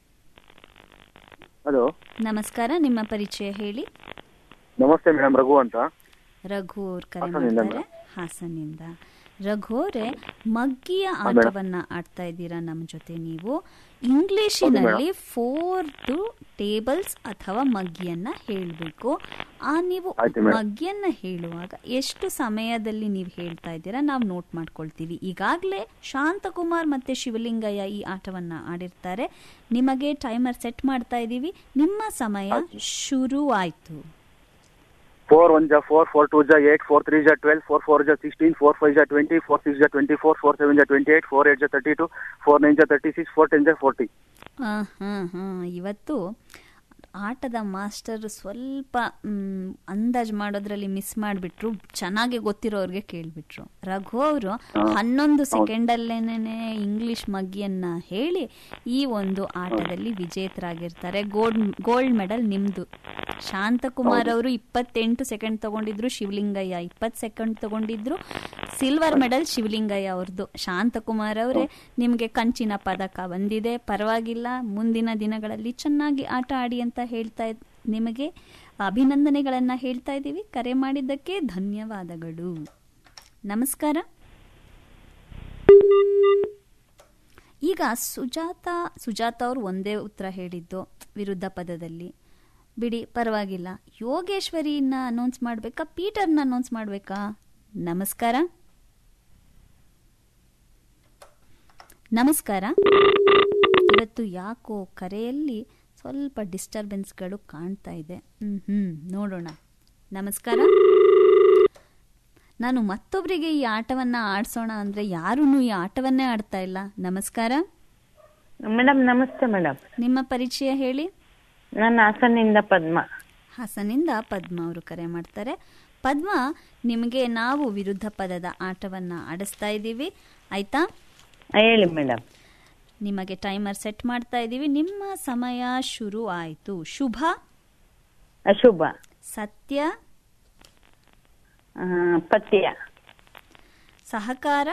ಹಲೋ ನಮಸ್ಕಾರ ನಿಮ್ಮ ಪರಿಚಯ ಹೇಳಿ ನಮಸ್ತೆ ಮೇಡಮ್ ರಘು ಅಂತ ರಘು ಅವ್ರು ಕರೆ ಹಾಸನಿಂದ ಮಾಡ್ತಾರೆ ಹಾಸನಿಂದ ರಘು ಅವರೇ ಮಗ್ಗಿಯ ಆಟವನ್ನ ಆಡ್ತಾ ಇದ್ದೀರಾ ನಮ್ಮ ಜೊತೆ ನೀವು ಇಂಗ್ಲಿಶಿನಲ್ಲಿ ಫೋರ್ ಟು ಟೇಬಲ್ಸ್ ಅಥವಾ ಮಗ್ಗಿಯನ್ನ ಹೇಳಬೇಕು ಆ ನೀವು ಆಯ್ತು ಮೇಡಮ್. ಮಗ್ಗಿಯನ್ನ ಹೇಳುವಾಗ ಎಷ್ಟು ಸಮಯದಲ್ಲಿ ನೀವು ಹೇಳ್ತಾ ಇದ್ದೀರಾ ನಾವು ನೋಟ್ ಮಾಡ್ಕೊಳ್ತೀವಿ ಈಗಾಗಲೇ ಶಾಂತಕುಮಾರ್ ಮತ್ತೆ ಶಿವಲಿಂಗಯ್ಯ ಈ ಆಟವನ್ನ ಆಡಿರ್ತಾರೆ ನಿಮಗೆ ಟೈಮರ್ ಸೆಟ್ ಮಾಡ್ತಾ ಇದ್ದೀವಿ ನಿಮ್ಮ ಸಮಯ ಶುರು ಆಯ್ತು ಫೋರ್ ಒನ್ ಜಾ ಫೋರ್ ಫೋರ್ ಟೂ ಜಾ ಏಟ್ ಫೋರ್ ತ್ರೀ ಜಾ ಟ್ವೆಲ್ ಫೋರ್ ಫೋರ್ ಜಾ ಸಿಕ್ಸ್ಟೀನ್ ಫೋರ್ ಫೈವ್ ಜಾ ಟ್ವೆಂಟಿ ಫೋರ್ ಸಿಕ್ಸ್ ಜಾ ಟ್ವೆಂಟಿ ಫೋರ್ ಫೋರ್ ಸೆವೆನ್ ಜಾ ಟ್ವೆಂಟಿ ಏಟ್ ಫೋರ್ ಏಟ್ ಜಾ ತರ್ಟಿ ಟು ಫೋರ್ ನೈನ್ ಜಾ ತರ್ಟಿ ಸಿಕ್ಸ್ ಫೋರ್ ಟೆನ್ ಜಾ ಫೋರ್ಟಿ ಆ, ಹಾ ಹಾ ಇವತ್ತು ಆಟದ ಮಾಸ್ಟರ್ ಸ್ವಲ್ಪ ಮ್, ಅಂದಾಜ್ ಮಾಡೋದ್ರಲ್ಲಿ ಮಿಸ್ ಮಾಡಿಬಿಟ್ರು ಚೆನ್ನಾಗಿ ಗೊತ್ತಿರೋರ್ಗೆ ಕೇಳ್ಬಿಟ್ರು ರಘು ಅವರು ಹನ್ನೊಂದು ಸೆಕೆಂಡಲ್ಲೇನೆ ಇಂಗ್ಲಿಷ್ ಮಗ್ಗಿಯನ್ನ ಹೇಳಿ ಈ ಒಂದು ಆಟದಲ್ಲಿ ವಿಜೇತರಾಗಿರ್ತಾರೆ ಗೋಲ್ಡ್ ಗೋಲ್ಡ್ ಮೆಡಲ್ ನಿಮ್ದು ಶಾಂತಕುಮಾರ್ ಅವರು ಇಪ್ಪತ್ತೆಂಟು ಸೆಕೆಂಡ್ ತಗೊಂಡಿದ್ರು ಶಿವಲಿಂಗಯ್ಯ ಇಪ್ಪತ್ತು ಸೆಕೆಂಡ್ ತಗೊಂಡಿದ್ರು ಸಿಲ್ವರ್ ಮೆಡಲ್ ಶಿವಲಿಂಗಯ್ಯ ಅವ್ರದ್ದು ಶಾಂತಕುಮಾರ್ ಅವರೇ ನಿಮಗೆ ಕಂಚಿನ ಪದಕ ಬಂದಿದೆ ಪರವಾಗಿಲ್ಲ ಮುಂದಿನ ದಿನಗಳಲ್ಲಿ ಚೆನ್ನಾಗಿ ಆಟ ಆಡಿ ಅಂತ ಹೇಳ್ತಾ ಇದ್- ನಿಮಗೆ ಅಭಿನಂದನೆಗಳನ್ನ ಹೇಳ್ತಾ ಇದ್ದೀವಿ ಕರೆ ಮಾಡಿದ್ದಕ್ಕೆ ಧನ್ಯವಾದಗಳು ನಮಸ್ಕಾರ ಈಗ ಸುಜಾತ ಸುಜಾತ ಅವರು ಒಂದೇ ಉತ್ತರ ಹೇಳಿದ್ದು ವಿರುದ್ಧ ಪದದಲ್ಲಿ ಬಿಡಿ ಪರವಾಗಿಲ್ಲ ಯೋಗೇಶ್ವರಿನ ಅನೌನ್ಸ್ ಮಾಡಬೇಕಾ ಪೀಟರ್ನ ಅನೌನ್ಸ್ ಮಾಡಬೇಕಾ ನಮಸ್ಕಾರ ನಮಸ್ಕಾರ ಇವತ್ತು ಯಾಕೋ ಕರೆಯಲ್ಲಿ ಸ್ವಲ್ಪ ಡಿಸ್ಟರ್ಬೆನ್ಸ್ಗಳು ಕಾಣ್ತಾ ಇದೆ ಹ್ಮ್ ಹ್ಮ್ ನೋಡೋಣ ನಮಸ್ಕಾರ ನಾನು ಮತ್ತೊಬ್ಬರಿಗೆ ಈ ಆಟವನ್ನ ಆಡ್ಸೋಣ ಅಂದ್ರೆ ಯಾರೂ ಈ ಆಟವನ್ನೇ ಆಡ್ತಾ ಇಲ್ಲ ನಮಸ್ಕಾರ ಮೇಡಮ್ ನಮಸ್ತೆ ಮೇಡಮ್ ನಿಮ್ಮ ಪರಿಚಯ ಹೇಳಿ ನಾನು ಹಾಸನಿಂದ ಪದ್ಮ ಹಾಸನಿಂದ ಪದ್ಮ ಅವರು ಕರೆ ಮಾಡ್ತಾರೆ ಪದ್ಮ ನಿಮಗೆ ನಾವು ವಿರುದ್ಧ ಪದದ ಆಟವನ್ನ ಆಡಿಸ್ತಾ ಇದ್ದೀವಿ ಆಯ್ತಾ ಹೇಳಿ ಮೇಡಮ್ ನಿಮಗೆ ಟೈಮರ್ ಸೆಟ್ ಮಾಡ್ತಾ ಇದ್ದೀವಿ ನಿಮ್ಮ ಸಮಯ ಶುರು ಆಯಿತು ಶುಭ ಅಶುಭ ಸತ್ಯ ಆ, ಪಥ್ಯ ಸಹಕಾರ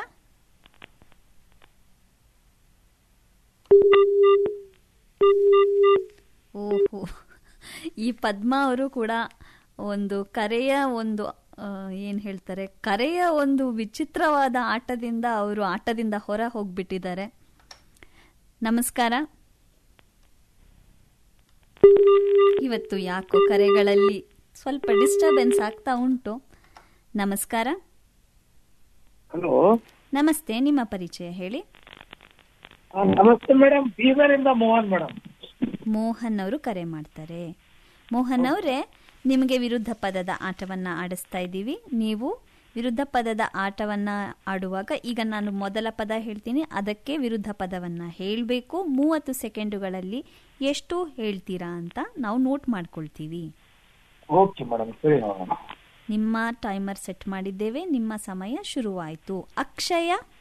ಓಹೋ ಈ ಪದ್ಮ ಅವರು ಕೂಡ ಒಂದು ಕರೆಯ ಒಂದು ಆ, ಏನ್ ಹೇಳ್ತಾರೆ ಕರೆಯ ಒಂದು ವಿಚಿತ್ರವಾದ ಆಟದಿಂದ ಅವರು ಆಟದಿಂದ ಹೊರ ಹೋಗ್ಬಿಟ್ಟಿದ್ದಾರೆ ನಮಸ್ಕಾರ ಇವತ್ತು ಯಾಕೋ ಕರೆಗಳಲ್ಲಿ ಸ್ವಲ್ಪ ಡಿಸ್ಟರ್ಬೆನ್ಸ್ ಆಗ್ತಾ ಉಂಟು ನಮಸ್ಕಾರ ಹಲೋ ನಮಸ್ತೆ ನಿಮ್ಮ ಪರಿಚಯ ಹೇಳಿ ನಮಸ್ತೆ ಮೇಡಮ್ ಬೀದರಿಂದ ಮೋಹನ್ ಮೇಡಮ್ ಮೋಹನ್ ಅವರು ಕರೆ ಮಾಡ್ತಾರೆ ಮೋಹನ್ ಅವರೇ ನಿಮಗೆ ವಿರುದ್ಧ ಪದದ ಆಟವನ್ನ ಆಡಿಸ್ತಾ ಇದ್ದೀವಿ ನೀವು ವಿರುದ್ಧ ಪದದ ಆಟವನ್ನ ಆಡುವಾಗ ಈಗ ನಾನು ಮೊದಲ ಪದ ಹೇಳ್ತೀನಿ ಅದಕ್ಕೆ ವಿರುದ್ಧ ಪದವನ್ನ ಹೇಳಬೇಕು ಮೂವತ್ತು ಸೆಕೆಂಡುಗಳಲ್ಲಿ ಎಷ್ಟು ಹೇಳ್ತೀರಾ ಅಂತ ನಾವು ನೋಟ್ ಮಾಡ್ಕೊಳ್ತೀವಿ ಓಕೆ ಮೇಡಮ್ ಸರಿ ನೋಡೋಣ ನಿಮ್ಮ ಟೈಮರ್ ಸೆಟ್ ಮಾಡಿದ್ದೇವೆ ನಿಮ್ಮ ಸಮಯ ಶುರುವಾಯಿತು ಅಕ್ಷಯ